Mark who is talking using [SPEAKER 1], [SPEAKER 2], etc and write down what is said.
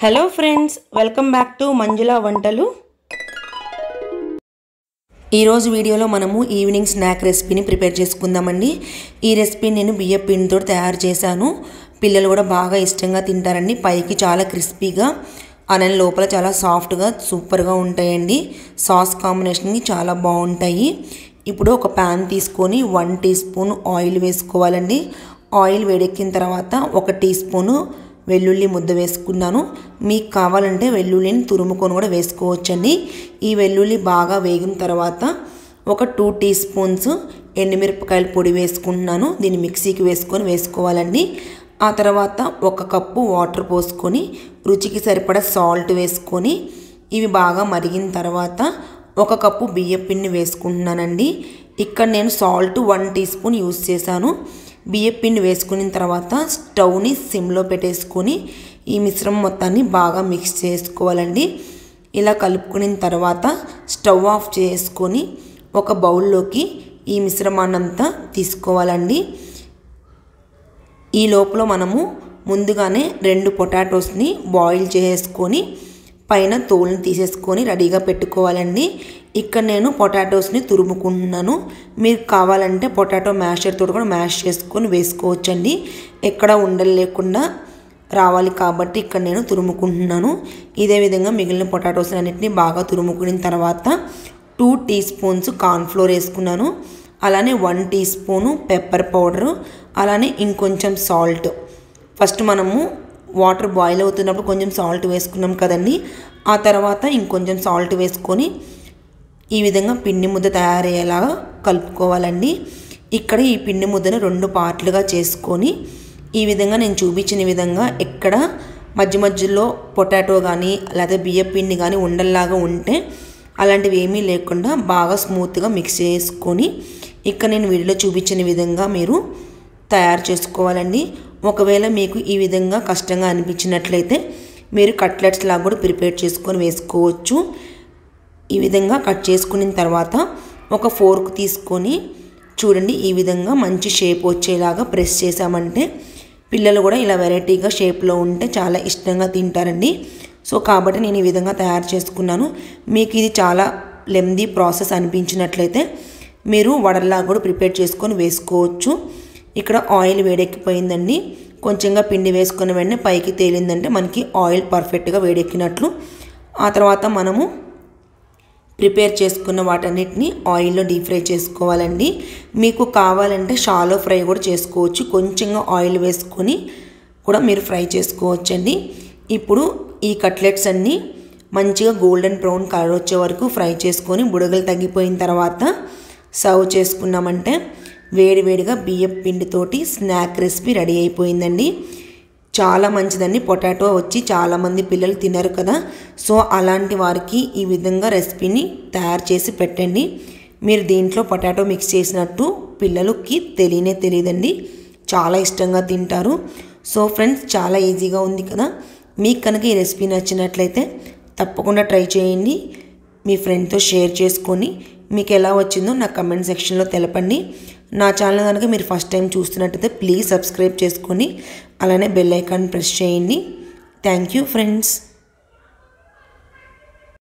[SPEAKER 1] hello friends welcome back to Manjula వంటలు ఈరోజు వీడియోలో మనము ఈవినింగ్ స్నాక్ రెసిపీని ప్రిపేర్ చేసుకుందామండి ఈ రెసిపీ నేను బియ్య పిండితో తయారు చేశాను పిల్లలు కూడా బాగా ఇష్టంగా తింటారండి పైకి చాలా క్రిస్పీగా అలానే లోపల చాలా సాఫ్ట్గా సూపర్గా ఉంటాయండి సాస్ కాంబినేషన్కి చాలా బాగుంటాయి ఇప్పుడు ఒక ప్యాన్ తీసుకొని వన్ టీ స్పూన్ ఆయిల్ వేసుకోవాలండి ఆయిల్ వేడెక్కిన తర్వాత ఒక టీ స్పూను వెల్లుల్లి ముద్ద వేసుకున్నాను మీకు కావాలంటే వెల్లుల్లిని తురుముకొని కూడా వేసుకోవచ్చండి ఈ వెల్లుల్లి బాగా వేగిన తర్వాత ఒక టూ టీ స్పూన్స్ ఎండుమిరపకాయల పొడి వేసుకుంటున్నాను దీన్ని మిక్సీకి వేసుకొని వేసుకోవాలండి ఆ తర్వాత ఒక కప్పు వాటర్ పోసుకొని రుచికి సరిపడా సాల్ట్ వేసుకొని ఇవి బాగా మరిగిన తర్వాత ఒక కప్పు బియ్య పిండి వేసుకుంటున్నానండి ఇక్కడ నేను salt one teaspoon use చేశాను బియ్య పిండి వేసుకున్న తర్వాత స్టవ్ని సిమ్లో పెట్టేసుకొని ఈ మిశ్రమం మొత్తాన్ని బాగా మిక్స్ చేసుకోవాలండి ఇలా కలుపుకున్న తర్వాత స్టవ్ ఆఫ్ చేసుకొని ఒక బౌల్లోకి ఈ మిశ్రమాన్నంతా తీసుకోవాలండి ఈ లోపల మనము ముందుగానే రెండు పొటాటోస్ని బాయిల్ చేసుకొని పైన తోలుని తీసేసుకొని రెడీగా పెట్టుకోవాలండి ఇక్కడ నేను పొటాటోస్ని తురుముకుంటున్నాను మీరు కావాలంటే పొటాటో మ్యాషర్తో కూడా మ్యాష్ చేసుకొని వేసుకోవచ్చండి ఎక్కడ ఉండలు లేకుండా రావాలి కాబట్టి ఇక్కడ నేను తురుముకుంటున్నాను ఇదే విధంగా మిగిలిన పొటాటోస్ అన్నిటిని బాగా తురుముకున్న తర్వాత టూ టీ స్పూన్స్ కార్న్ఫ్లోర్ వేసుకున్నాను అలానే one teaspoon pepper powder అలానే ఇంకొంచెం సాల్ట్ ఫస్ట్ మనము వాటర్ బాయిల్ అవుతున్నప్పుడు కొంచెం సాల్ట్ వేసుకున్నాం కదండి ఆ తర్వాత ఇంకొంచెం సాల్ట్ వేసుకొని ఈ విధంగా పిండి ముద్ద తయారయ్యేలాగా కలుపుకోవాలండి ఇక్కడ ఈ పిండి ముద్దను రెండు పార్ట్లుగా చేసుకొని ఈ విధంగా నేను చూపించిన విధంగా ఎక్కడ మధ్య మధ్యలో పొటాటో కానీ లేదా బియ్య పిండి కానీ ఉండల్లాగా ఉంటే అలాంటివి ఏమీ లేకుండా బాగా స్మూత్గా మిక్స్ చేసుకొని ఇక్కడ నేను వీడియోలో చూపించిన విధంగా మీరు తయారు చేసుకోవాలండి ఒకవేళ మీకు ఈ విధంగా కష్టంగా అనిపించినట్లయితే మీరు కట్లెట్స్ లాగా కూడా ప్రిపేర్ చేసుకొని వేసుకోవచ్చు ఈ విధంగా కట్ చేసుకున్న తర్వాత ఒక ఫోర్క్ తీసుకొని చూడండి ఈ విధంగా మంచి షేప్ వచ్చేలాగా ప్రెస్ చేసామంటే పిల్లలు కూడా ఇలా వెరైటీగా షేప్లో ఉంటే చాలా ఇష్టంగా తింటారండి సో కాబట్టి నేను ఈ విధంగా తయారు చేసుకున్నాను మీకు ఇది చాలా లెందీ ప్రాసెస్ అనిపించినట్లయితే మీరు వడల్లా కూడా ప్రిపేర్ చేసుకొని వేసుకోవచ్చు ఇక్కడ ఆయిల్ వేడెక్కిపోయిందండి కొంచెంగా పిండి వేసుకున్న వెంటనే పైకి తేలిందంటే మనకి ఆయిల్ పర్ఫెక్ట్గా వేడెక్కినట్లు ఆ తర్వాత మనము ప్రిపేర్ చేసుకున్న వాటన్నిటిని ఆయిల్లో డీప్ ఫ్రై చేసుకోవాలండి మీకు కావాలంటే షాలో ఫ్రై కూడా చేసుకోవచ్చు కొంచెంగా ఆయిల్ వేసుకొని కూడా మీరు ఫ్రై చేసుకోవచ్చండి ఇప్పుడు ఈ కట్లెట్స్ అన్నీ మంచిగా గోల్డెన్ బ్రౌన్ కలర్ వచ్చే వరకు ఫ్రై చేసుకొని బుడగలు తగ్గిపోయిన తర్వాత సర్వ్ చేసుకున్నామంటే వేడివేడిగా బియ్యం పిండితోటి స్నాక్ రెసిపీ రెడీ అయిపోయిందండి చాలా మంచిదండి పొటాటో వచ్చి చాలామంది పిల్లలు తినరు కదా సో అలాంటి వారికి ఈ విధంగా రెసిపీని తయారు చేసి పెట్టండి మీరు దీంట్లో పొటాటో మిక్స్ చేసినట్టు పిల్లలకి తెలియనే తెలియదండి చాలా ఇష్టంగా తింటారు సో ఫ్రెండ్స్ చాలా ఈజీగా ఉంది కదా మీకు కనుక ఈ రెసిపీ నచ్చినట్లయితే తప్పకుండా ట్రై చేయండి మీ ఫ్రెండ్తో షేర్ చేసుకొని మీకు ఎలా వచ్చిందో నా కమెంట్ సెక్షన్లో తెలపండి నా ఛానల్ కనుక మీరు ఫస్ట్ టైం చూస్తున్నట్టయితే ప్లీజ్ సబ్స్క్రైబ్ చేసుకొని అలానే బెల్ ఐకాన్ ప్రెస్ చేయండి థ్యాంక్ యూ ఫ్రెండ్స్